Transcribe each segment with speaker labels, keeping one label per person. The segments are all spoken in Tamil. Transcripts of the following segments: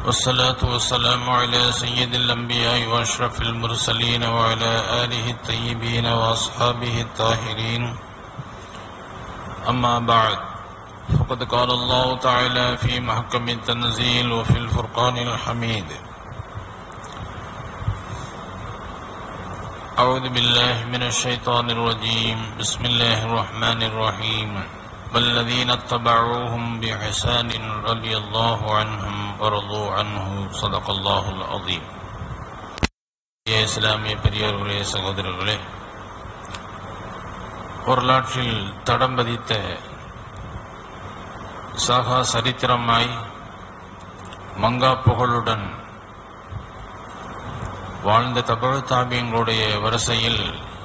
Speaker 1: والصلاة والسلام على سيد الأنبياء وأشرف المرسلين وعلى آله الطيبين وأصحابه الطاهرين أما بعد فقد قال الله تعالى في محكم التنزيل وفي الفرقان الحميد أعوذ بالله من الشيطان الرجيم بسم الله الرحمن الرحيم والذين اتبعوهم بإحسان رضي الله عنهم ورضوا عنه صدق الله العظيم ஏ இஸ்லாமிய பெரியவர்களே சகோதரர்களே வரலாற்றில் தடம் பதித்த சாகா சரித்திரமாய் மங்கா புகழுடன் வாழ்ந்த தபழ் தாபியங்களுடைய வரிசையில்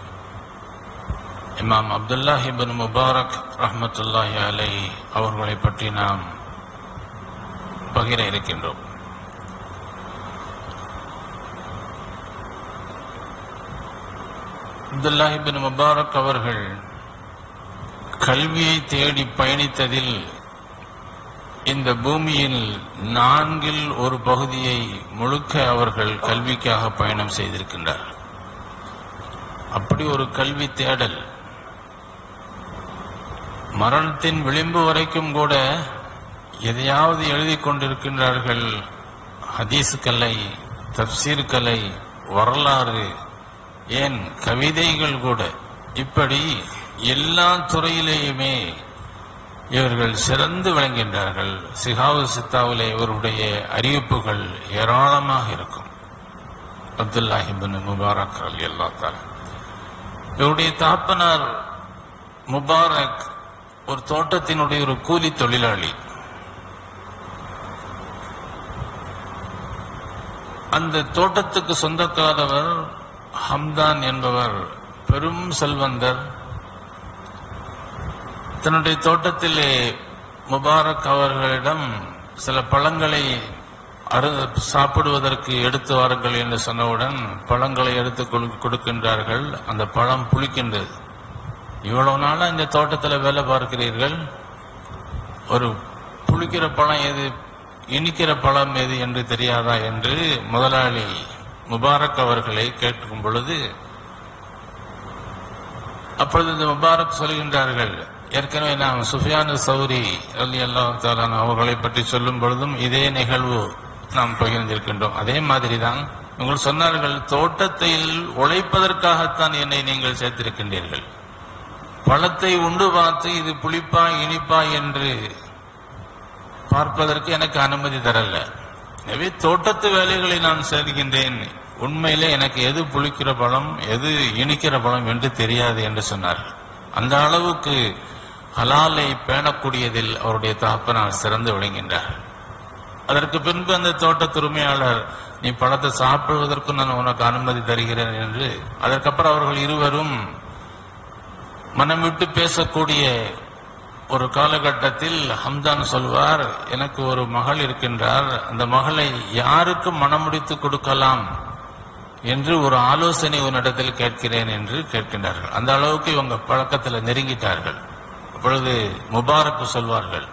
Speaker 1: இமாம் அப்துல்லாஹி பின் முபாரக் ரஹ்மத்துல்லாஹி அலை அவர்களை பற்றி நாம் பகிர இருக்கின்றோம் அப்துல்லாஹி பின் முபாரக் அவர்கள் கல்வியை தேடி பயணித்ததில் இந்த பூமியில் நான்கில் ஒரு பகுதியை முழுக்க அவர்கள் கல்விக்காக பயணம் செய்திருக்கின்றார் அப்படி ஒரு கல்வி தேடல் மரணத்தின் விளிம்பு வரைக்கும் கூட எதையாவது எழுதி கொண்டிருக்கின்றார்கள் ஹதீஸ் கலை தப்சீர் கலை வரலாறு ஏன் கவிதைகள் கூட இப்படி எல்லா துறையிலேயுமே இவர்கள் சிறந்து விளங்குகின்றார்கள் சிகாவு சித்தாவிலே இவருடைய அறிவிப்புகள் ஏராளமாக இருக்கும் அப்துல்லாஹிபின் முபாரக் அலி அல்லா இவருடைய தாப்பனார் முபாரக் ஒரு தோட்டத்தினுடைய ஒரு கூலி தொழிலாளி அந்த தோட்டத்துக்கு சொந்தக்காரவர் ஹம்தான் என்பவர் பெரும் செல்வந்தர் தன்னுடைய தோட்டத்திலே முபாரக் அவர்களிடம் சில பழங்களை அரு சாப்பிடுவதற்கு எடுத்து வாருங்கள் என்று சொன்னவுடன் பழங்களை எடுத்து கொடு- கொடுக்கின்றார்கள் அந்த பழம் புளிக்கின்றது இவ்வளவு நாளா இந்த தோட்டத்தில் வேலை பார்க்கிறீர்கள் ஒரு புளிக்கிற பழம் எது இனிக்கிற பழம் எது என்று தெரியாதா என்று முதலாளி முபாரக் அவர்களை கேட்கும் பொழுது அப்பொழுது இந்த முபாரக் சொல்கின்றார்கள் ஏற்கனவே நாம் சுஃபியானு சௌரி அலி அல்லாஹ் அவர்களை பற்றி சொல்லும் பொழுதும் இதே நிகழ்வு நாம் பகிர்ந்திருக்கின்றோம் அதே மாதிரி தான் உங்கள் சொன்னார்கள் தோட்டத்தில் உழைப்பதற்காகத்தான் என்னை நீங்கள் சேர்த்திருக்கின்றீர்கள் பழத்தை உண்டு பார்த்து இது புளிப்பா இனிப்பா என்று பார்ப்பதற்கு எனக்கு அனுமதி தரல எனவே தோட்டத்து வேலைகளை நான் செய்கின்றேன் உண்மையிலே எனக்கு எது புளிக்கிற பழம் எது இனிக்கிற பழம் என்று தெரியாது என்று சொன்னார்கள் அந்த அளவுக்கு ஹலாலை பேணக்கூடியதில் அவருடைய தகப்பனார் சிறந்து விளங்கின்றார் அதற்கு பின்பு அந்த தோட்டத்து உரிமையாளர் நீ பழத்தை சாப்பிடுவதற்கு நான் உனக்கு அனுமதி தருகிறேன் என்று அதற்கப்புறம் அவர்கள் இருவரும் மனம் விட்டு பேசக்கூடிய ஒரு காலகட்டத்தில் ஹம்தான் சொல்வார் எனக்கு ஒரு மகள் இருக்கின்றார் அந்த மகளை யாருக்கு மனமுடித்து கொடுக்கலாம் என்று ஒரு ஆலோசனை உன்னிடத்தில் கேட்கிறேன் என்று கேட்கின்றார்கள் அந்த அளவுக்கு இவங்க பழக்கத்தில் நெருங்கிட்டார்கள் அப்பொழுது முபாரக் சொல்வார்கள்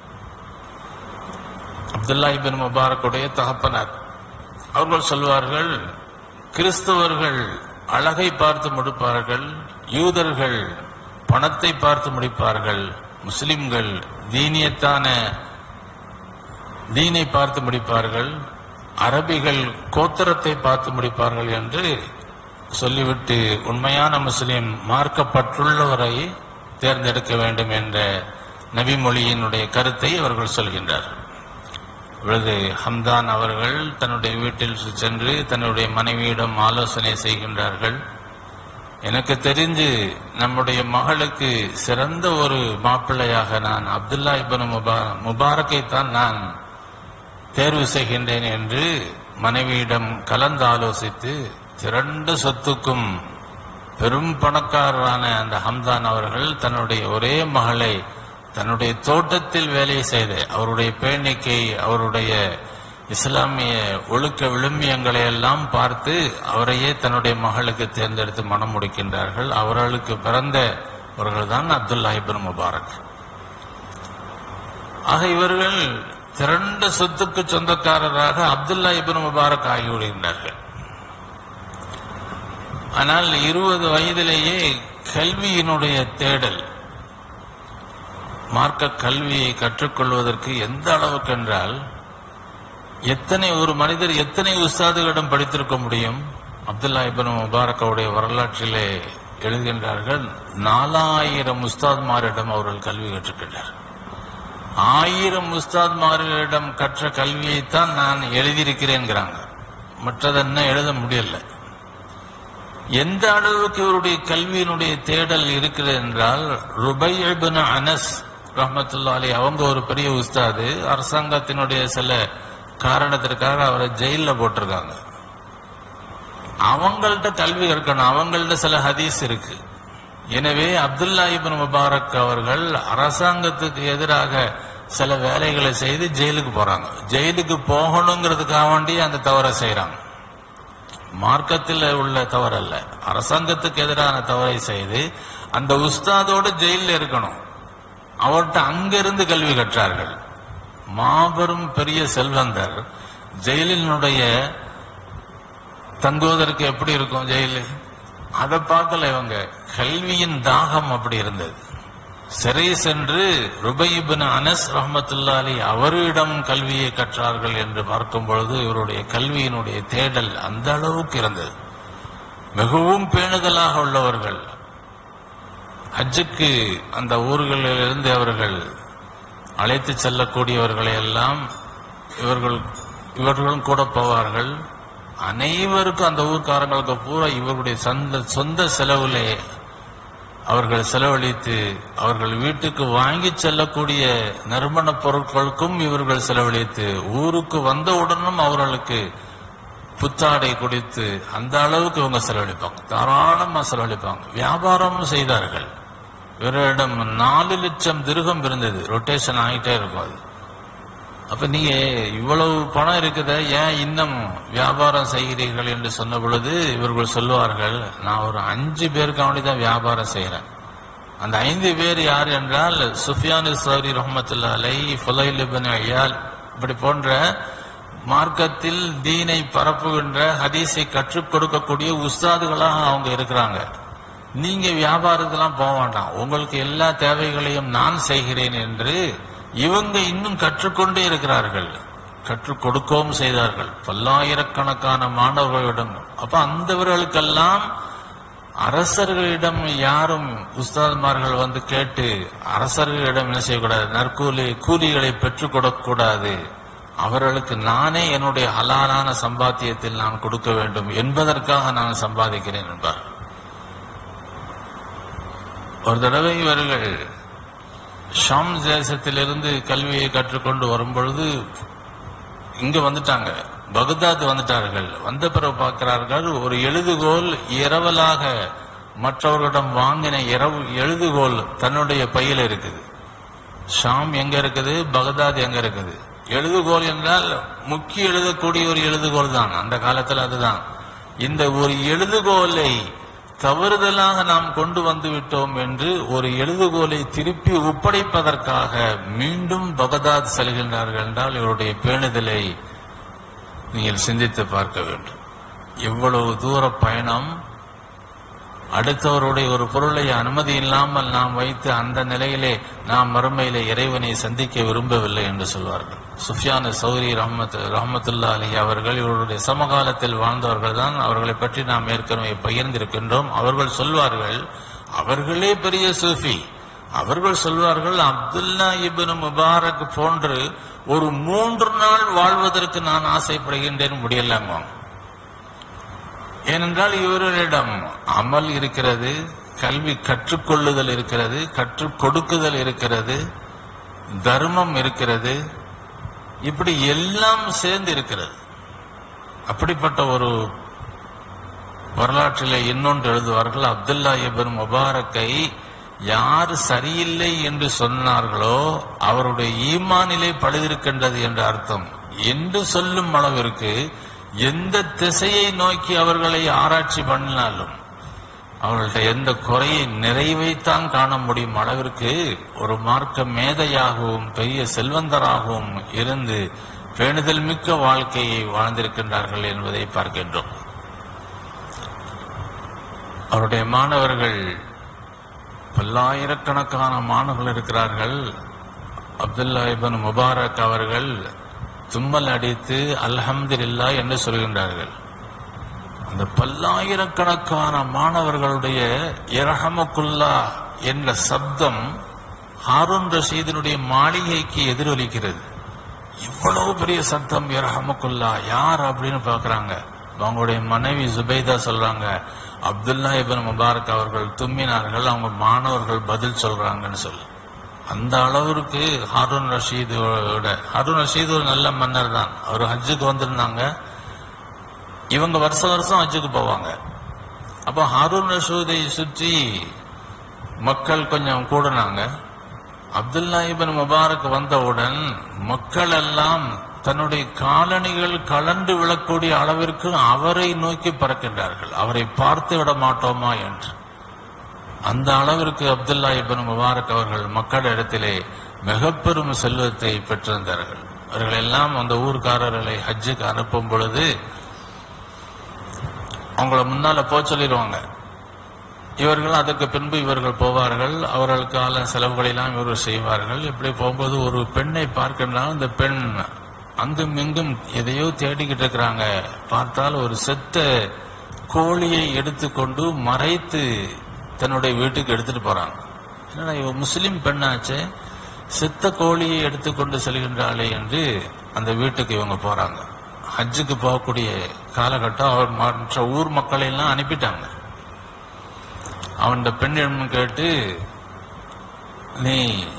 Speaker 1: அப்துல்லா இபின் முபாரக்குடைய தகப்பனார் அவர்கள் சொல்வார்கள் கிறிஸ்தவர்கள் அழகை பார்த்து முடிப்பார்கள் யூதர்கள் பணத்தை பார்த்து முடிப்பார்கள் முஸ்லிம்கள் தீனியத்தான தீனை பார்த்து முடிப்பார்கள் அரபிகள் கோத்திரத்தை பார்த்து முடிப்பார்கள் என்று சொல்லிவிட்டு உண்மையான முஸ்லிம் மார்க்கப்பட்டுள்ளவரை தேர்ந்தெடுக்க வேண்டும் என்ற நபிமொழியினுடைய கருத்தை அவர்கள் சொல்கின்றார்கள் இப்பொழுது ஹம்தான் அவர்கள் தன்னுடைய வீட்டில் சென்று தன்னுடைய மனைவியிடம் ஆலோசனை செய்கின்றார்கள் எனக்கு தெரிஞ்சு நம்முடைய மகளுக்கு சிறந்த ஒரு மாப்பிள்ளையாக நான் அப்துல்லா இபன் முபா முபாரக்கை தான் நான் தேர்வு செய்கின்றேன் என்று மனைவியிடம் கலந்து ஆலோசித்து திரண்டு சொத்துக்கும் பெரும் பணக்காரரான அந்த ஹம்தான் அவர்கள் தன்னுடைய ஒரே மகளை தன்னுடைய தோட்டத்தில் வேலை செய்த அவருடைய பேணிக்கை அவருடைய இஸ்லாமிய ஒழுக்க விழுமியங்களை எல்லாம் பார்த்து அவரையே தன்னுடைய மகளுக்கு தேர்ந்தெடுத்து மனம் முடிக்கின்றார்கள் அவர்களுக்கு பிறந்தவர்கள் தான் அப்துல்லா இபின் முபாரக் ஆக இவர்கள் திரண்ட சொத்துக்கு சொந்தக்காரராக அப்துல்லா இபின் முபாரக் ஆகிவிடுகின்றார்கள் ஆனால் இருபது வயதிலேயே கல்வியினுடைய தேடல் மார்க்க கல்வியை கற்றுக்கொள்வதற்கு எந்த அளவுக்கு என்றால் எத்தனை ஒரு மனிதர் எத்தனை உஸ்தாதுகளிடம் படித்திருக்க முடியும் அப்துல்லா இபின் முபாரக்கவுடைய வரலாற்றிலே எழுதுகின்றார்கள் நாலாயிரம் உஸ்தாத்மாரிடம் அவர்கள் கல்வி கற்றுக்கின்றார் ஆயிரம் உஸ்தாத்மாரிடம் கற்ற கல்வியைத்தான் நான் எழுதியிருக்கிறேன்கிறாங்க மற்றதென்ன எழுத முடியல எந்த அளவுக்கு இவருடைய கல்வியினுடைய தேடல் இருக்கிறது என்றால் ருபை இப்னு அனஸ் ரஹமத்துல்லா அலி அவங்க ஒரு பெரிய உஸ்தாது அரசாங்கத்தினுடைய சில காரணத்திற்காக அவரை ஜெயில போட்டிருக்காங்க அவங்கள்ட்ட கல்வி கற்கணும் அவங்கள்ட்ட சில ஹதீஸ் இருக்கு எனவே அப்துல்லா இப்னு முபாரக் அவர்கள் அரசாங்கத்துக்கு எதிராக சில வேலைகளை செய்து ஜெயிலுக்கு போறாங்க ஜெயிலுக்கு போகணுங்கிறதுக்காக வேண்டி அந்த தவறை செய்யறாங்க மார்க்கத்தில் உள்ள தவறு அல்ல அரசாங்கத்துக்கு எதிரான தவறை செய்து அந்த உஸ்தாதோடு ஜெயிலில் இருக்கணும் அவர்கிட்ட அங்கிருந்து கல்வி கற்றார்கள் மாபெரும் பெரிய செல்வந்தர் ஜெயிலினுடைய தங்குவதற்கு எப்படி இருக்கும் ஜெயிலு அதை பார்க்கல இவங்க கல்வியின் தாகம் அப்படி இருந்தது சிறை சென்று ருபைபின் அனஸ் ரஹமத்துல்லா அலி அவரிடம் கல்வியை கற்றார்கள் என்று பார்க்கும் பொழுது இவருடைய கல்வியினுடைய தேடல் அந்த அளவுக்கு இருந்தது மிகவும் பேணுதலாக உள்ளவர்கள் ஹஜ்ஜுக்கு அந்த ஊர்களிலிருந்து அவர்கள் அழைத்து செல்லக்கூடியவர்களை எல்லாம் இவர்கள் இவர்களும் கூட போவார்கள் அனைவருக்கும் அந்த ஊர்க்காரங்களுக்கு பூரா இவர்களுடைய சொந்த சொந்த செலவிலே அவர்கள் செலவழித்து அவர்கள் வீட்டுக்கு வாங்கி செல்லக்கூடிய நறுமண பொருட்களுக்கும் இவர்கள் செலவழித்து ஊருக்கு வந்தவுடனும் அவர்களுக்கு புத்தாடை கொடுத்து அந்த அளவுக்கு இவங்க செலவழிப்பாங்க தாராளமா செலவழிப்பாங்க வியாபாரமும் செய்தார்கள் இவரிடம் நாலு லட்சம் திருகம் இருந்தது ரொட்டேஷன் ஆகிட்டே இருக்கும் அது அப்ப நீங்க இவ்வளவு பணம் இருக்குத ஏன் இன்னும் வியாபாரம் செய்கிறீர்கள் என்று சொன்ன பொழுது இவர்கள் சொல்லுவார்கள் நான் ஒரு அஞ்சு பேருக்காண்டி தான் வியாபாரம் செய்யறேன் அந்த ஐந்து பேர் யார் என்றால் சுஃபியானு சௌரி ரஹமத்துல்லா அலை ஃபுலைல் இப்னு ஐயால் இப்படி போன்ற மார்க்கத்தில் தீனை பரப்புகின்ற ஹதீஸை கற்றுக் கொடுக்கக்கூடிய உஸ்தாதுகளாக அவங்க இருக்கிறாங்க நீங்க வியாபாரத்தெல்லாம் போக வேண்டாம் உங்களுக்கு எல்லா தேவைகளையும் நான் செய்கிறேன் என்று இவங்க இன்னும் கற்றுக்கொண்டே இருக்கிறார்கள் கற்றுக் கொடுக்கவும் செய்தார்கள் பல்லாயிரக்கணக்கான மாணவர்களிடம் அப்ப அந்தவர்களுக்கெல்லாம் அரசர்களிடம் யாரும் உஸ்தாத்மார்கள் வந்து கேட்டு அரசர்களிடம் என்ன செய்யக்கூடாது நற்கூலி கூலிகளை பெற்றுக் கொடுக்கக்கூடாது அவர்களுக்கு நானே என்னுடைய ஹலாலான சம்பாத்தியத்தில் நான் கொடுக்க வேண்டும் என்பதற்காக நான் சம்பாதிக்கிறேன் என்பார் ஒரு தடவை இவர்கள் ஷாம் தேசத்திலிருந்து கல்வியை கற்றுக்கொண்டு வரும்பொழுது இங்க வந்துட்டாங்க பகதாத் வந்துட்டார்கள் வந்த பிறகு பார்க்கிறார்கள் ஒரு எழுதுகோல் இரவலாக மற்றவர்களிடம் வாங்கின இரவு எழுதுகோல் தன்னுடைய பையில இருக்குது ஷாம் எங்க இருக்குது பகதாத் எங்க இருக்குது எழுதுகோல் என்றால் முக்கிய எழுதக்கூடிய ஒரு எழுதுகோல் தான் அந்த காலத்துல அதுதான் இந்த ஒரு எழுதுகோலை தவறுதலாக நாம் கொண்டு வந்து விட்டோம் என்று ஒரு எழுதுகோலை திருப்பி ஒப்படைப்பதற்காக மீண்டும் பகதாத் செல்கின்றார்கள் என்றால் இவருடைய பேணுதலை நீங்கள் சிந்தித்து பார்க்க வேண்டும் எவ்வளவு தூர பயணம் அடுத்தவருடைய ஒரு பொருளை அனுமதி இல்லாமல் நாம் வைத்து அந்த நிலையிலே நாம் மறுமையிலே இறைவனை சந்திக்க விரும்பவில்லை என்று சொல்வார்கள் சுஃபியான சௌரி ரஹமத் ரஹமத்துல்லா அலி அவர்கள் இவருடைய சமகாலத்தில் வாழ்ந்தவர்கள் தான் அவர்களை பற்றி நாம் ஏற்கனவே பகிர்ந்திருக்கின்றோம் அவர்கள் சொல்வார்கள் அவர்களே பெரிய சூஃபி அவர்கள் சொல்வார்கள் அப்துல்லா இபின் முபாரக் போன்று ஒரு மூன்று நாள் வாழ்வதற்கு நான் ஆசைப்படுகின்றேன் முடியலாங்க ஏனென்றால் இவர்களிடம் அமல் இருக்கிறது கல்வி கற்றுக்கொள்ளுதல் இருக்கிறது கற்றுக் கொடுக்குதல் இருக்கிறது தர்மம் இருக்கிறது இப்படி எல்லாம் சேர்ந்து இருக்கிறது அப்படிப்பட்ட ஒரு வரலாற்றிலே இன்னொன்று எழுதுவார்கள் அப்துல்லா இபின் முபாரக்கை யார் சரியில்லை என்று சொன்னார்களோ அவருடைய ஈமானிலே பழுதிருக்கின்றது என்ற அர்த்தம் என்று சொல்லும் அளவிற்கு எந்த திசையை நோக்கி அவர்களை ஆராய்ச்சி பண்ணினாலும் அவர்கள்ட்ட எந்த குறையை நிறைவைத்தான் காண முடியும் அளவிற்கு ஒரு மார்க்க மேதையாகவும் பெரிய செல்வந்தராகவும் இருந்து பேணுதல் மிக்க வாழ்க்கையை வாழ்ந்திருக்கின்றார்கள் என்பதை பார்க்கின்றோம் அவருடைய மாணவர்கள் பல்லாயிரக்கணக்கான மாணவர்கள் இருக்கிறார்கள் அப்துல்லா இபன் முபாரக் அவர்கள் தும்மல் அடித்து அல்ஹம்துலில்லா என்று சொல்கின்றார்கள் அந்த பல்லாயிரக்கணக்கான மாணவர்களுடைய இரஹமுக்குல்லா என்ற சப்தம் ஹாரூன் ரஷீதனுடைய மாளிகைக்கு எதிரொலிக்கிறது இவ்வளவு பெரிய சத்தம் இரஹமுக்குல்லா யார் அப்படின்னு பார்க்கறாங்க அவங்களுடைய மனைவி ஜுபைதா சொல்றாங்க அப்துல்லா இபன் முபாரக் அவர்கள் தும்மினார்கள் அவங்க மாணவர்கள் பதில் சொல்றாங்கன்னு சொல்லி அந்த அளவிற்கு ஹாரூன் ரஷீதோட ஹாரூன் ரஷீத் ஒரு நல்ல மன்னர் தான் அவர் ஹஜ்ஜுக்கு வந்திருந்தாங்க இவங்க வருஷம் வருஷம் ஹஜ்ஜுக்கு போவாங்க அப்போ ஹாரூன் ரஷீதை சுற்றி மக்கள் கொஞ்சம் கூடுனாங்க அப்துல்லா இபின் முபாரக் வந்தவுடன் மக்கள் எல்லாம் தன்னுடைய காலணிகள் கலண்டு விழக்கூடிய அளவிற்கு அவரை நோக்கி பறக்கின்றார்கள் அவரை பார்த்து விட மாட்டோமா என்று அந்த அளவிற்கு அப்துல்லா இபின் முபாரக் அவர்கள் மக்களிடத்திலே மிக பெரும் செல்வத்தை பெற்றிருந்தார்கள் அவர்கள் எல்லாம் அந்த ஊர்க்காரர்களை ஹஜ்ஜுக்கு அனுப்பும் பொழுது அவங்கள முன்னால போக சொல்லிடுவாங்க இவர்கள் அதற்கு பின்பு இவர்கள் போவார்கள் அவர்களுக்கான செலவுகளெல்லாம் இவர்கள் செய்வார்கள் இப்படி போகும்போது ஒரு பெண்ணை பார்க்கின்றால் அந்த பெண் அங்கும் இங்கும் எதையோ தேடிக்கிட்டு இருக்கிறாங்க பார்த்தால் ஒரு செத்த கோழியை எடுத்துக்கொண்டு மறைத்து தன்னுடைய வீட்டுக்கு எடுத்துட்டு போறாங்க என்னடா இவ முஸ்லிம் பெண்ணாச்சே செத்த கோழியை எடுத்துக்கொண்டு செல்கின்றாளே என்று அந்த வீட்டுக்கு இவங்க போறாங்க ஹஜ்ஜுக்கு போகக்கூடிய காலகட்டம் அவர் மற்ற ஊர் மக்களை எல்லாம் அனுப்பிட்டாங்க அவன் பெண்ணிடம் கேட்டு நீ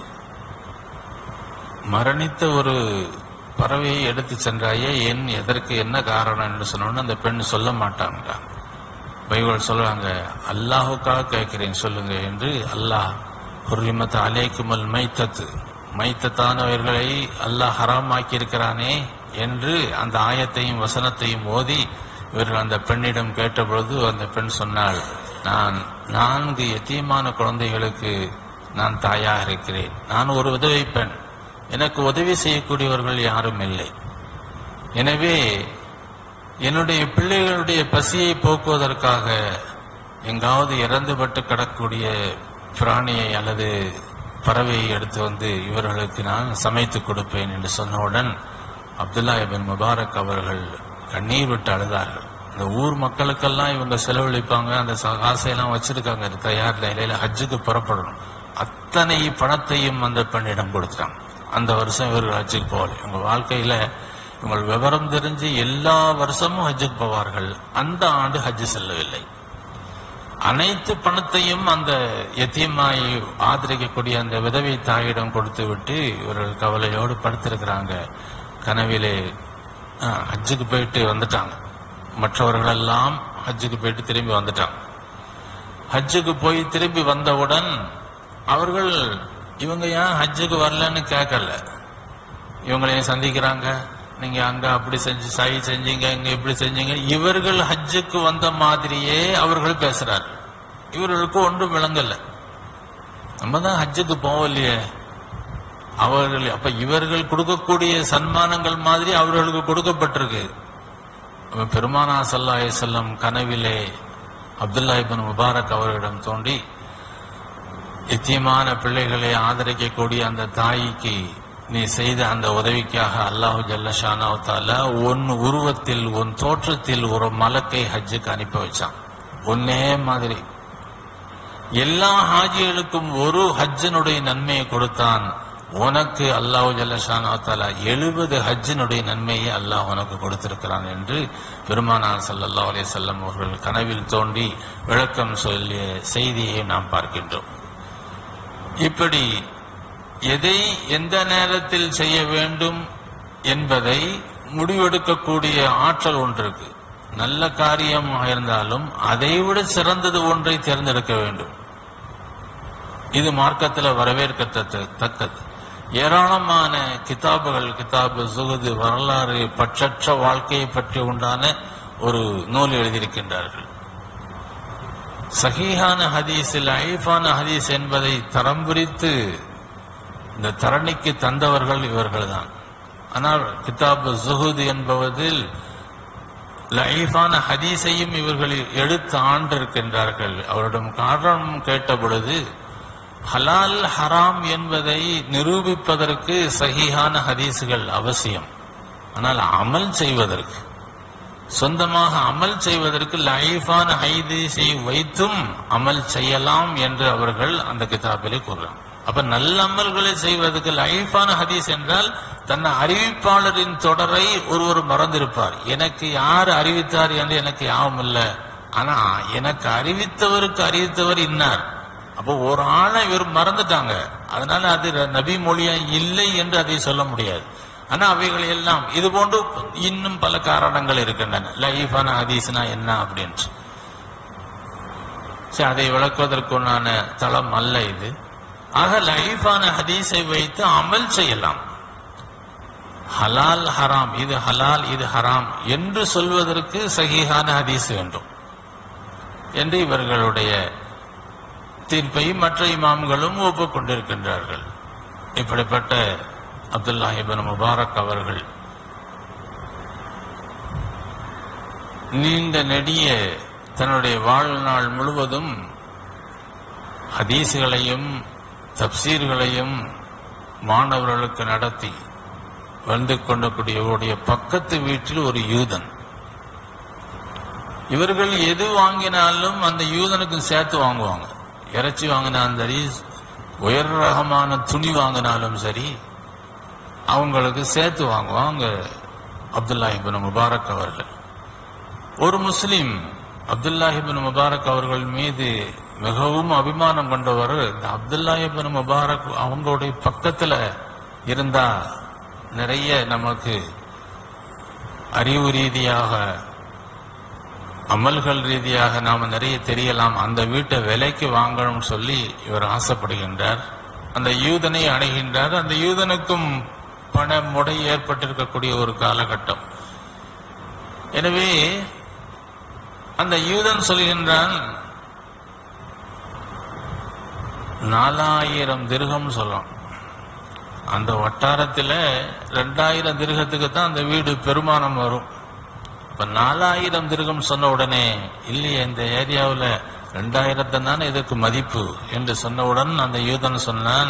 Speaker 1: மரணித்த ஒரு பறவையை எடுத்து சென்றாயே என் எதற்கு என்ன காரணம் என்று சொன்னோன்னு அந்த பெண் சொல்ல மாட்டாங்க பைபிள் சொல்றாங்க அல்லாஹுக்காக கேட்கிறேன் சொல்லுங்க என்று அல்லாஹ் ஹுர்ரிமத் அலேக்குமல் மைத்தத்து மைத்தத்தானவர்களை அல்லாஹ் ஹராமாக்கி இருக்கிறானே என்று அந்த ஆயத்தையும் வசனத்தையும் ஓதி இவர்கள் அந்த பெண்ணிடம் கேட்டபொழுது அந்த பெண் சொன்னாள் நான் நான்கு எத்தியமான குழந்தைகளுக்கு நான் தாயாக இருக்கிறேன் நான் ஒரு உதவி பெண் எனக்கு உதவி செய்யக்கூடியவர்கள் யாரும் இல்லை எனவே என்னுடைய பிள்ளைகளுடைய பசியை போக்குவதற்காக எங்காவது இறந்துபட்டு கிடக்கூடிய பிராணியை அல்லது பறவையை எடுத்து வந்து இவர்களுக்கு நான் சமைத்து கொடுப்பேன் என்று சொன்னவுடன் அப்துல்லா இபின் முபாரக் அவர்கள் கண்ணீர் விட்டு அழுதார்கள் அந்த ஊர் மக்களுக்கெல்லாம் இவங்க செலவழிப்பாங்க அந்த ச- காசையெல்லாம் வச்சிருக்காங்க இது தயார் நிலையில ஹஜ்ஜுக்கு புறப்படணும் அத்தனை பணத்தையும் அந்த பெண்ணிடம் கொடுத்தாங்க அந்த வருஷம் இவர்கள் ஹஜ்ஜுக்கு போகல இவங்க வாழ்க்கையில இவங்கள் விவரம் தெரிஞ்சு எல்லா வருஷமும் ஹஜ்ஜுக்கு போவார்கள் அந்த ஆண்டு ஹஜ்ஜு செல்லவில்லை அனைத்து பணத்தையும் அந்த எத்தியமாய் ஆதரிக்கக்கூடிய அந்த விதவை தாயிடம் கொடுத்து விட்டு இவர்கள் கவலையோடு படுத்திருக்கிறாங்க கனவிலே ஆ, ஹஜ்ஜுக்கு போயிட்டு வந்துட்டாங்க மற்றவர்கள் எல்லாம் ஹஜ்ஜுக்கு போயிட்டு திரும்பி வந்துட்டாங்க ஹஜ்ஜுக்கு போய் திரும்பி வந்தவுடன் அவர்கள் இவங்க ஏன் ஹஜ்ஜுக்கு வரலன்னு கேட்கல இவங்களையும் சந்திக்கிறாங்க நீங்க அங்க அப்படி செஞ்சு சாய் செஞ்சீங்க இங்க இப்படி செஞ்சீங்க இவர்கள் ஹஜ்ஜுக்கு வந்த மாதிரியே அவர்கள் பேசுறாரு இவர்களுக்கு ஒன்றும் விளங்கல நம்ம தான் ஹஜ்ஜுக்கு போகலையே அவர்கள் அப்ப இவர்கள் கொடுக்கக்கூடிய சன்மானங்கள் மாதிரி அவர்களுக்கு கொடுக்கப்பட்டிருக்கு அப்ப பெருமானா சல்லா செல்லம் கனவிலே அப்துல்லா இபின் முபாரக் அவர்களிடம் தோண்டி எத்தியமான பிள்ளைகளை ஆதரிக்கக்கூடிய அந்த தாய்க்கு நீ செய்த அந்த உதவிக்காக அல்லாஹு ஜல்லஷானாவு தாலா உன் உருவத்தில் உன் தோற்றத்தில் ஒரு மலக்கை ஹஜ்ஜுக்கு அனுப்பி வச்சான் ஒன்னே மாதிரி எல்லா ஹாஜிகளுக்கும் ஒரு ஹஜ்ஜினுடைய நன்மையை கொடுத்தான் உனக்கு அல்லாஹ் ஜல்லஷானாவு தாலா எழுபது ஹஜ்ஜினுடைய நன்மையை அல்லாஹ் உனக்கு கொடுத்திருக்கிறான் என்று பெருமானார் ஸல்லல்லாஹு அலைஹி வஸல்லம் அவர்கள் கனவில் தோண்டி விளக்கம் சொல்லிய செய்தியை நாம் பார்க்கின்றோம் இப்படி எதை எந்த நேரத்தில் செய்ய வேண்டும் என்பதை முடிவெடுக்கக்கூடிய ஆற்றல் ஒன்று இருக்கு நல்ல காரியமாக இருந்தாலும் அதைவிட சிறந்தது ஒன்றை தேர்ந்தெடுக்க வேண்டும் இது மார்க்கத்தில் வரவேற்கத்தக்க தக்கது ஏராளமான கிதாபுகள் கிதாபு சுகுது வரலாறு பற்றற்ற வாழ்க்கையை பற்றி உண்டான ஒரு நூல் எழுதியிருக்கின்றார்கள் சஹீஹான ஹதீஸில் ஐஃபான ஹதீஸ் என்பதை தரம் பிரித்து இந்த தரணிக்கு தந்தவர்கள் இவர்கள்தான் ஆனால் கிதாப் ஜுஹூத் என்பதில் லைஃபான ஹதீஸையும் இவர்கள் எடுத்து ஆண்டிருக்கின்றார்கள் அவரிடம் காரணம் கேட்ட பொழுது ஹலால் ஹராம் என்பதை நிரூபிப்பதற்கு சஹீஹான ஹதீஸுகள் அவசியம் ஆனால் அமல் செய்வதற்கு சொந்தமாக அமல் செய்வதற்கு லைஃபான ஹைதீஸை வைத்தும் அமல் செய்யலாம் என்று அவர்கள் அந்த கிதாபிலே கூறுறாங்க அப்ப நல்ல அமல்களை செய்வதற்கு லைஃபான ஹதீஸ் என்றால் தன்னை அறிவிப்பாளரின் தொடரை ஒருவர் மறந்திருப்பார் எனக்கு யார் அறிவித்தார் என்று எனக்கு யாவும் இல்லை ஆனா எனக்கு அறிவித்தவருக்கு அறிவித்தவர் இன்னார் அப்போ ஒரு ஆளை இவர் மறந்துட்டாங்க அதனால அது நபி மொழியா இல்லை என்று அதை சொல்ல முடியாது ஆனா அவைகள் எல்லாம் இது போன்று இன்னும் பல காரணங்கள் இருக்கின்றன லைஃபான ஹதீஸ்னா என்ன அப்படின்ட்டு சரி அதை விளக்குவதற்குண்டான தளம் அல்ல இது ஆக லைஃபான ஹதீஸை வைத்து அமல் செய்யலாம் ஹலால் ஹராம் இது ஹலால் இது ஹராம் என்று சொல்வதற்கு சஹீஹான ஹதீஸ் வேண்டும் என்று இவர்களுடைய தீர்ப்பை மற்ற இமாம்களும் ஒப்புக்கொண்டிருக்கின்றார்கள் இப்படிப்பட்ட அப்துல்லா இபின் முபாரக் அவர்கள் நீண்ட நெடிய தன்னுடைய வாழ்நாள் முழுவதும் ஹதீஸ்களையும் தப்சீர்களையும் மாணவர்களுக்கு நடத்தி வந்து கொண்டக்கூடியவருடைய பக்கத்து வீட்டில் ஒரு யூதன் இவர்கள் எது வாங்கினாலும் அந்த யூதனுக்கு சேர்த்து வாங்குவாங்க இறைச்சி வாங்கினாலும் சரி உயர் ரகமான துணி வாங்கினாலும் சரி அவங்களுக்கு சேர்த்து வாங்குவாங்க அப்துல்லா இபின் முபாரக் அவர்கள் ஒரு முஸ்லிம் அப்துல்லா இபின் முபாரக் அவர்கள் மீது மிகவும் அபிமானம் கொண்டவர் இந்த அப்துல்லா இபின் முபாரக் அவங்களுடைய பக்கத்துல இருந்தா நிறைய நமக்கு அறிவு ரீதியாக அமல்கள் ரீதியாக நாம நிறைய தெரியலாம் அந்த வீட்டை விலைக்கு வாங்கணும் சொல்லி இவர் ஆசைப்படுகின்றார் அந்த யூதனை அடைகின்றார் அந்த யூதனுக்கும் பண முடை ஏற்பட்டிருக்கக்கூடிய ஒரு காலகட்டம் எனவே அந்த யூதன் சொல்கின்றான் நாலாயிரம் திருகம் சொல்லும் அந்த வட்டாரத்தில் ரெண்டாயிரம் திருகத்துக்கு தான் அந்த வீடு பெருமானம் வரும் இப்ப நாலாயிரம் திருகம் சொன்ன உடனே இல்லையே இந்த ஏரியாவில் ரெண்டாயிரத்தை தானே இதுக்கு மதிப்பு என்று சொன்னவுடன் அந்த யூதன் சொன்னான்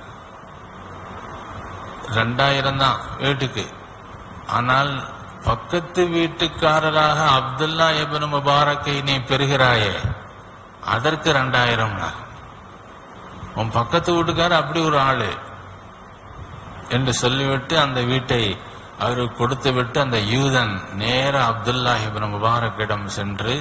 Speaker 1: ரெண்டாயிரம் தான் வீட்டுக்கு ஆனால் பக்கத்து வீட்டுக்காரராக அப்துல்லா எபன் முபாரக்கை நீ பெறுகிறாயே அதற்கு ரெண்டாயிரம் உன் பக்கத்து வீட்டுக்காரர் அப்படி ஒரு ஆளு என்று சொல்லிவிட்டு அந்த வீட்டை அவருக்கு கொடுத்து விட்டு அந்த யூதன் நேர அப்துல்லா இபின் முபாரக்கிடம் சென்று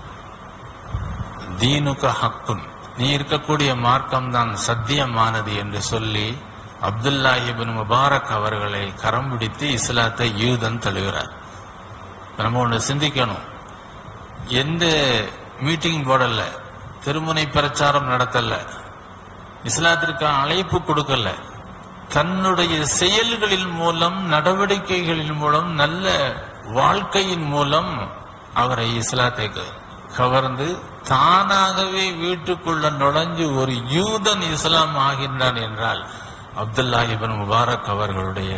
Speaker 1: தீனுக ஹக்குன் நீ இருக்கக்கூடிய மார்க்கம் தான் சத்தியமானது என்று சொல்லி அப்துல்லா இபின் முபாரக் அவர்களை கரம் பிடித்து இஸ்லாத்தை யூதன் தழுகிறார் நம்ம ஒன்று சிந்திக்கணும் எந்த மீட்டிங் போடல திருமுனை பிரச்சாரம் நடத்தல இஸ்லாத்திற்கு அழைப்பு கொடுக்கல தன்னுடைய செயல்களின் மூலம் நடவடிக்கைகளின் மூலம் நல்ல வாழ்க்கையின் மூலம் அவரை இஸ்லாத்தை கவர்ந்து தானாகவே வீட்டுக்குள்ள நுழைஞ்சு ஒரு யூதன் இஸ்லாம் ஆகின்றான் என்றால் அப்துல்லா இபன் முபாரக் அவர்களுடைய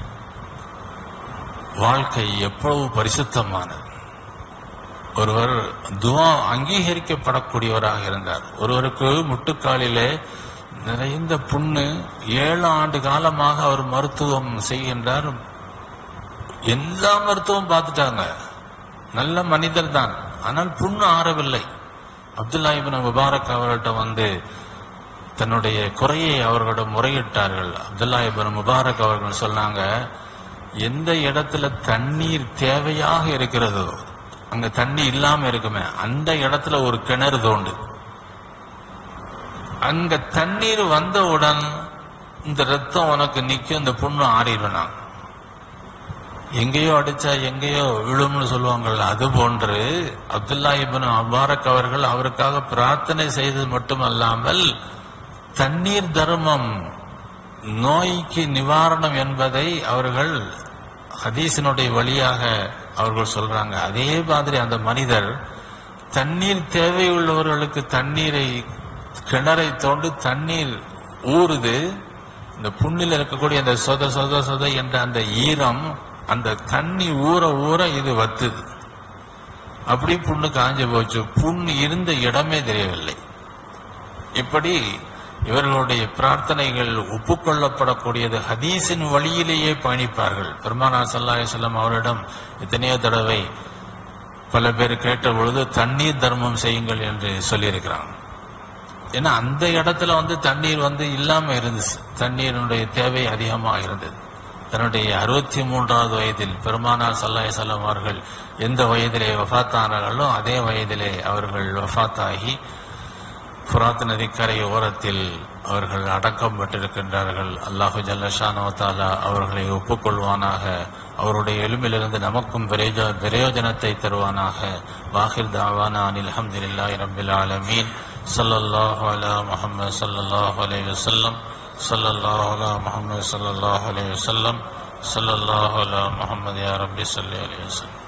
Speaker 1: வாழ்க்கை எவ்வளவு பரிசுத்தமானது ஒருவர் துவா அங்கீகரிக்கப்படக்கூடியவராக இருந்தார் ஒருவருக்கு முட்டுக்காலிலே நிறைந்த புண்ணு ஏழு ஆண்டு காலமாக அவர் மருத்துவம் செய்கின்றார் எல்லா மருத்துவம் பார்த்துட்டாங்க நல்ல மனிதர் தான் ஆனால் புண்ணு ஆறவில்லை அப்துல்லா இபின் முபாரக் அவர்கிட்ட வந்து தன்னுடைய குறையை அவர்களிடம் முறையிட்டார்கள் அப்துல்லா இபின் முபாரக் அவர்கள் சொன்னாங்க எந்த இடத்துல தண்ணீர் தேவையாக இருக்கிறதோ அங்க தண்ணி இல்லாம இருக்குமே அந்த இடத்துல ஒரு கிணறு தோண்டு அங்க தண்ணீர் வந்தவுடன் இந்த ரத்தம் உனக்கு நிக்கும் இந்த புண்ணு ஆறிடணும் எங்கேயோ அடிச்சா எங்கேயோ விழும்னு சொல்லுவாங்கல்ல அது போன்று அப்துல்லா இபின் அபாரக் அவர்கள் அவருக்காக பிரார்த்தனை செய்தது மட்டுமல்லாமல் தண்ணீர் தர்மம் நோய்க்கு நிவாரணம் என்பதை அவர்கள் ஹதீஸினுடைய வழியாக அவர்கள் சொல்றாங்க அதே மாதிரி அந்த மனிதர் தண்ணீர் தேவையுள்ளவர்களுக்கு தண்ணீரை கிணறை தோண்டி தண்ணீர் ஊறுது இந்த புண்ணில் இருக்கக்கூடிய அந்த சொத சொத சொத என்ற அந்த ஈரம் அந்த தண்ணி ஊற ஊற இது வத்துது அப்படி புண்ணு காஞ்சு போச்சு புண் இருந்த இடமே தெரியவில்லை இப்படி இவர்களுடைய பிரார்த்தனைகள் ஒப்புக்கொள்ளப்படக்கூடியது ஹதீஸின் வழியிலேயே பயணிப்பார்கள் பெருமானா சல்லாஹ் செல்லம் அவரிடம் எத்தனையோ தடவை பல பேர் கேட்ட பொழுது தண்ணீர் தர்மம் செய்யுங்கள் என்று சொல்லியிருக்கிறாங்க ஏன்னா அந்த இடத்துல வந்து தண்ணீர் வந்து இல்லாம இருந்துச்சு தண்ணீரினுடைய தேவை அதிகமாக இருந்தது தன்னுடைய அறுபத்தி மூன்றாவது வயதில் பெருமானார் சல்லாஹ் செல்லம் அவர்கள் எந்த வயதிலே வஃத்தானார்களோ அதே வயதிலே அவர்கள் வஃத்தாகி ஃபுராத் நதிக்கரை ஓரத்தில் அவர்கள் அடக்கம் பெற்றிருக்கின்றார்கள் அல்லாஹு ஜல்லஷானோ தாலா அவர்களை ஒப்புக்கொள்வானாக அவருடைய எலும்பிலிருந்து நமக்கும் பிரயோஜ பிரயோஜனத்தை தருவானாக வாஹிர் தாவானா அனில் அஹமதுல்லாஹி ரபில் ஆலமீன் ஸல்லல்லாஹு அலா முஹம்மது ஸல்லல்லாஹு அலைஹி வஸல்லம் ஸல்லல்லாஹு அலா முஹம்மது ஸல்லல்லாஹு அலைஹி வஸல்லம் ஸல்லல்லாஹு அலா முஹம்மது யா ரப்பி ஸல்லி அலைஹி வஸல்லம்